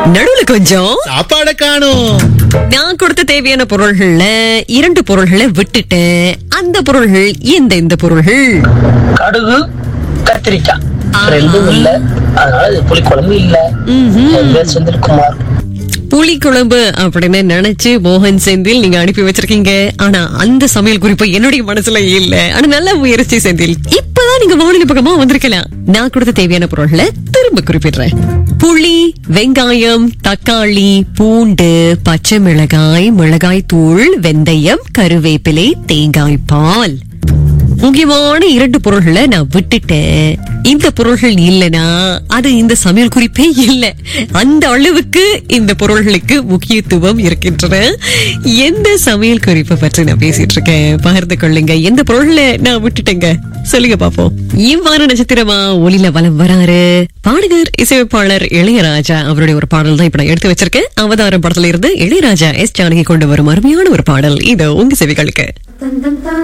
நடுவுல கொஞ்சம் சாப்பாட காணும் நான் கொடுத்த தேவையான பொருள்கள்ல இரண்டு பொருள்களை விட்டுட்டேன் அந்த பொருள்கள் எந்த இந்த பொருள்கள் கடுகு கத்திரிக்காய் ரெண்டும் இல்ல அதனால இது புளிக்குழம்பு இல்ல என் பேர் செந்தில்குமார் புளி குழம்பு அப்படின்னு நினைச்சு மோகன் செந்தில் நீங்க அனுப்பி வச்சிருக்கீங்க ஆனா அந்த சமையல் குறிப்பு என்னுடைய மனசுல இல்ல ஆனா நல்ல முயற்சி செந்தில் இப்பதான் நீங்க வானொலி பக்கமா வந்திருக்கலாம் நான் கொடுத்த தேவையான பொருள்களை திரும்ப குறிப்பிடுறேன் புளி வெங்காயம் தக்காளி பூண்டு பச்சை மிளகாய் மிளகாய் தூள் வெந்தயம் கருவேப்பிலை தேங்காய் பால் முக்கியமான இரண்டு பொருள்களை நான் விட்டுட்டேன் இந்த பொருள்கள் இல்லனா அது இந்த சமையல் குறிப்பே இல்ல அந்த அளவுக்கு இந்த பொருள்களுக்கு முக்கியத்துவம் இருக்கின்றன எந்த சமையல் குறிப்பை பற்றி நான் பேசிட்டு இருக்கேன் பகிர்ந்து கொள்ளுங்க எந்த பொருள்களை நான் விட்டுட்டேங்க சொல்லுங்க பாப்போம் இவ்வாறு நட்சத்திரமா ஒளியில வலம் வராரு பாடகர் இசையமைப்பாளர் இளையராஜா அவருடைய ஒரு பாடல் தான் இப்ப நான் எடுத்து வச்சிருக்கேன் அவதாரம் படத்துல இருந்து இளையராஜா எஸ் ஜானகி கொண்டு வரும் அருமையான ஒரு பாடல் இது உங்க செவிகளுக்கு